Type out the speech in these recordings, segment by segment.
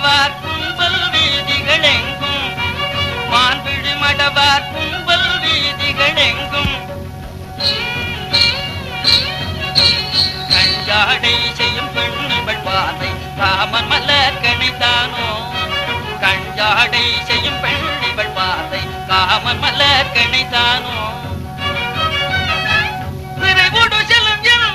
மடவார் கும்பல் வீதிகள் எங்கும் மான்விழி மடவார் கும்பல் வீதிகள் எங்கும் கஞ்சாடை செய்யும் பெண்ணிவள் பாதை காமன் மலர் கணிதானோ கஞ்சாடை செய்யும் பெண்ணிவள் பாதை காமன் மலர் கணிதானோ விரைவுடு செல்லும் என்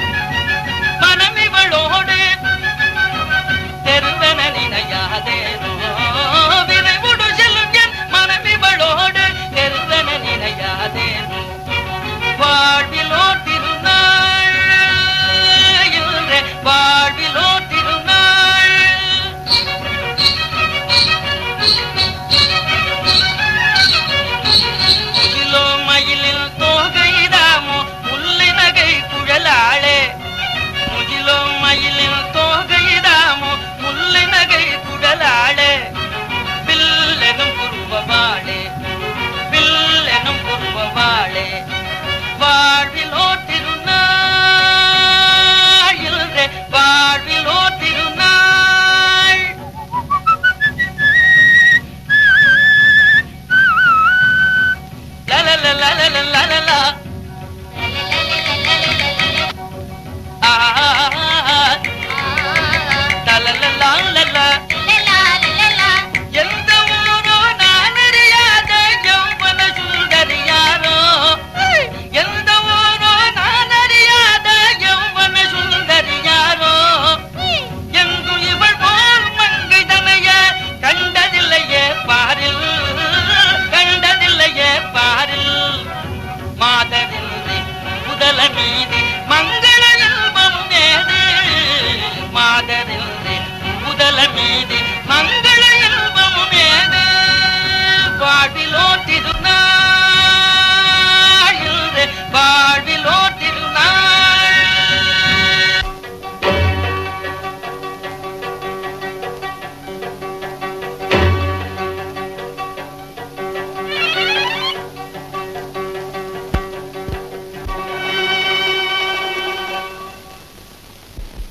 மனமிவளோடு தெருவென நினையாதேனோ விரைவுடு செல்லும் என் மனமிவளோடு தெருவென நினையாதேனோ வாழ்விலோ திருநாள் இன்றே வாழ்விலோ திருநாள் முகிலோ மயிலில் தோகைதாமோ முல்லை நகை குழலாளே முகிலோ மயிலில் தோகைதாமோ முல்லை நகை குழலாளே பில்லெனும் குருவவாளே பில்லெனும் குருவவாளே வாழ்விலோ திருநாள் இன்றே வாழ்விலோ திருநாள் லலலலலலலலலா. ஆஹா. லலலலாலலா. எந்த ஊரோ நான் அறியாத யௌவன சுந்தரியாரோ எந்த ஊரோ நான் அறியாத யௌவன சுந்தரியாரோ எங்கும் இவள் போல் மங்கை தனைய கண்டதில்லையே பாரில் கண்டதில்லையே பாரில் மாதரின்றி முதல மீதி மங்கள இல்பம் நேது மாதரின்றி முதல மீதி மங்கள இல்பம் நேது வாழ்விலோ திருநாள்